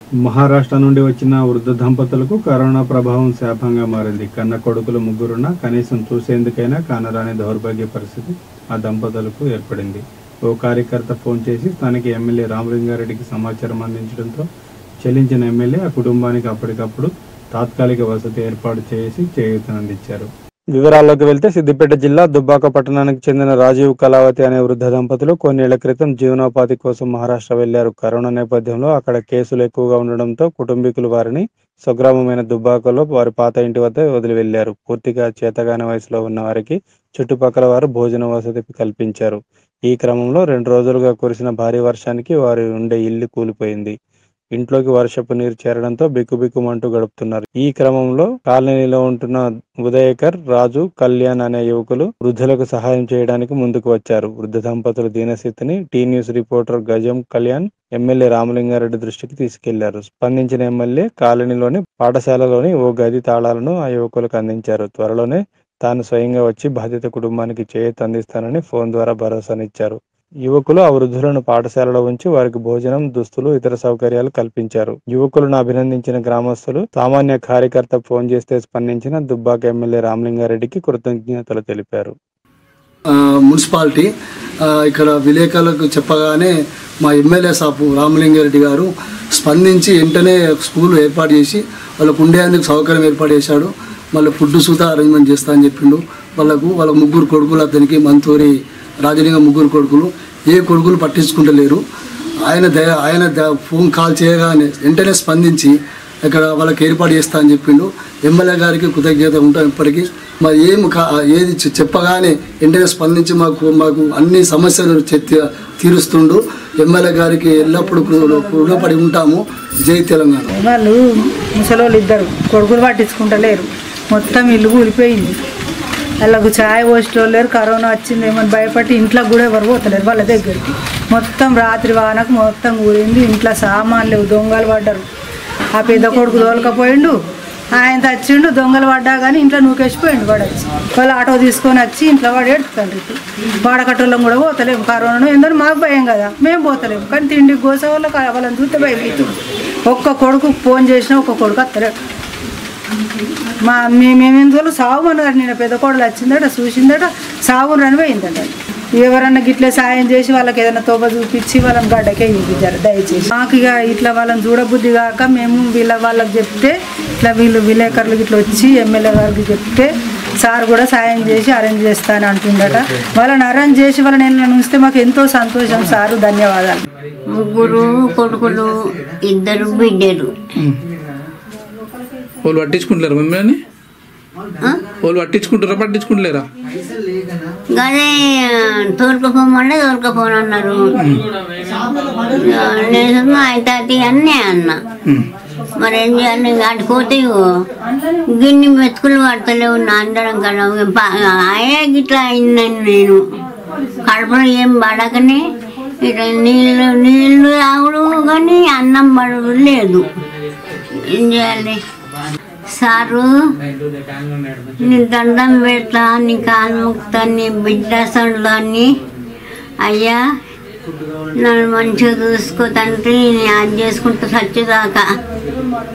మహారాష్ట్ర నుండి వచ్చిన వృద్ధ దంపతులకు కరోనా ప్రభావం శాపంగా మారింది కన్న కొడుకులు ముగ్గురున్న కనీసం చూసేందుకైనా కానరాని దౌర్భాగ్య పరిస్థితి ఆ దంపతులకు ఏర్పడింది ఓ కార్యకర్త ఫోన్ చేసి స్థానిక ఎమ్మెల్యే రామలింగారెడ్డికి సమాచారం అందించడంతో చెల్లించిన ఎమ్మెల్యే ఆ కుటుంబానికి అప్పటికప్పుడు తాత్కాలిక వసతి ఏర్పాటు చేసి చేయూతనందించారు వివరాల్లోకి వెళ్తే సిద్దిపేట జిల్లా దుబ్బాక పట్టణానికి చెందిన రాజీవ్ కళావతి అనే వృద్ధ దంపతులు కొన్నేళ్ల క్రితం జీవనోపాధి కోసం మహారాష్ట్ర వెళ్లారు కరోనా నేపథ్యంలో అక్కడ కేసులు ఎక్కువగా ఉండడంతో కుటుంబీకులు వారిని స్వగ్రామమైన దుబ్బాకలో వారి పాత ఇంటి వద్ద వదిలి వెళ్లారు పూర్తిగా చేతగాని వయసులో ఉన్న వారికి చుట్టుపక్కల వారు భోజన వసతి కల్పించారు ఈ క్రమంలో రెండు రోజులుగా కురిసిన భారీ వర్షానికి వారి ఉండే ఇల్లు కూలిపోయింది ఇంట్లోకి వర్షపు నీరు చేరడంతో బిక్కుబిక్కుమంటూ గడుపుతున్నారు ఈ క్రమంలో కాలనీలో ఉంటున్న ఉదయకర్ రాజు కళ్యాణ్ అనే యువకులు వృద్ధులకు సహాయం చేయడానికి ముందుకు వచ్చారు వృద్ధ దంపతుల దీనస్థితిని టీ న్యూస్ రిపోర్టర్ గజం కళ్యాణ్ ఎమ్మెల్యే రామలింగారెడ్డి దృష్టికి తీసుకెళ్లారు స్పందించిన ఎమ్మెల్యే కాలనీలోని పాఠశాలలోని ఓ గది తాళాలను ఆ యువకులకు అందించారు త్వరలోనే తాను స్వయంగా వచ్చి బాధిత కుటుంబానికి చేయూత అందిస్తానని ఫోన్ ద్వారా భరోసానిచ్చారు యువకులు ఆ వృద్ధులను పాఠశాలలో ఉంచి వారికి భోజనం దుస్తులు ఇతర సౌకర్యాలు కల్పించారు యువకులను అభినందించిన గ్రామస్తులు సామాన్య కార్యకర్త ఫోన్ చేస్తే స్పందించిన దుబ్బాక ఎమ్మెల్యే రామలింగారెడ్డికి కృతజ్ఞతలు తెలిపారు ఆ, మున్సిపాలిటీ ఆ, ఇక్కడ విలేకరులకు చెప్పగానే మా ఎమ్మెల్యే సాపు రామలింగారెడ్డి గారు స్పందించి వెంటనే స్కూల్ ఏర్పాటు చేసి వాళ్ళకు ఉండేందుకు సౌకర్యం ఏర్పాటు చేశాడు మళ్ళీ ఫుడ్ సూత అరేంజ్మెంట్ చేస్తా అని చెప్పిండు వాళ్ళకు వాళ్ళ ముగ్గురు కొడుకులు అతనికి మంతూరి రాజలింగం ముగ్గురు కొడుకులు ఏ కొడుకులు పట్టించుకుంటలేరు ఆయన దయ ఆయన ద- ఫోన్ కాల్ చేయగానే వెంటనే స్పందించి ఇక్కడ వాళ్ళకి ఏర్పాటు చేస్తా అని చెప్పిండు ఎమ్మెల్యే గారికి కృతజ్ఞత ఉంటాం ఇప్పటికీ మరి ఏం కా- ఏది చె- చెప్పగానే వెంటనే స్పందించి మాకు మాకు అన్ని సమస్యలు చె- తీరుస్తుండు ఎమ్మెల్యే గారికి ఎల్లప్పుడూ కృ- రుణపడి ఉంటాము జై తెలంగాణ వాళ్ళు ముసలోళ్ళు ఇద్దరు కొడుకులు పట్టించుకుంటలేరు మొత్తం ఇల్లు కూలిపోయింది వాళ్ళకు ఛాయ్ పోసేటోళ్ళు లేరు కరోనా వచ్చింది ఏమని భయపడి ఇంట్లో కూడా ఎవరు పోతలేరు వాళ్ళ దగ్గరికి మొత్తం రాత్రి వానకు మొత్తం కూలింది ఇంట్లో సామాన్లు లేవు దొంగలు పడ్డారు ఆ పెద్ద కొడుకు తోలకపోయిండు ఆయన తెచ్చిండు దొంగలు పడ్డా కానీ ఇంట్లో నూకేసిపోయిండు వాడు వచ్చి వాళ్ళు ఆటో తీసుకొని వచ్చి ఇంట్లో వాడు ఎడుతాడు వాడకట్టోళ్ళం కూడా పోతలేము కరోనా ఏందని మాకు భయం కదా మేము పోతలేము కానీ తిండి కోసే వాళ్ళకి వాళ్ళని చూస్తే భయం అవుతుంది ఒక్క కొడుకు ఫోన్ చేసినా ఒక్క కొడుకు అత్తలేడు మా మేమేందులో సాగు అన్నదట నేను పెద్ద కోడలు వచ్చిందట చూసిందట సాగు రని పోయిందట ఎవరన్నా గిట్ల సాయం చేసి వాళ్ళకి ఏదైనా తోబ చూపించి వాళ్ళని గడ్డకే చూపించారు దయచేసి మాకు ఇక ఇట్లా వాళ్ళని చూడబుద్ధి కాక మేము వీళ్ళ వాళ్ళకి చెప్తే ఇట్లా వీళ్ళు విలేకరులు ఇట్లా వచ్చి ఎమ్మెల్యే గారికి చెప్తే సార్ కూడా సాయం చేసి అరేంజ్ చేస్తాను అంటుండట వాళ్ళని అరేంజ్ చేసి వాళ్ళని నేను ఉంచితే మాకు ఎంతో సంతోషం సారు ధన్యవాదాలు ముగ్గురు కొడుకులు ఇద్దరు బిడ్డలు వాళ్ళు పట్టించుకుంటారు మిమ్మల్ని వాళ్ళు పట్టించుకుంటారా పట్టించుకుంటలేరా అదే తోలుకపోమంటే తోలుకపోను అన్నారు నేను అయితే అన్నీ అన్న మరి ఏం చేయాలి అటు పోతే ఇగో గిన్ని మెతుకులు పడతలేవు నా అందరం కదా అయ్యే గిట్లా అయిందని నేను కడుపులో ఏం పడకనే ఇట్లా నీళ్ళు నీళ్ళు తాగుడు కానీ అన్నం పడదు లేదు ఏం చేయాలి సారు నీ దండం పెడతా నీ కాలు ముక్తా నీ బిడ్డ సండ్లాన్ని అయ్యా నన్ను మంచిగా చూసుకో తండ్రి నేను అది చేసుకుంటూ సచ్చేదాకా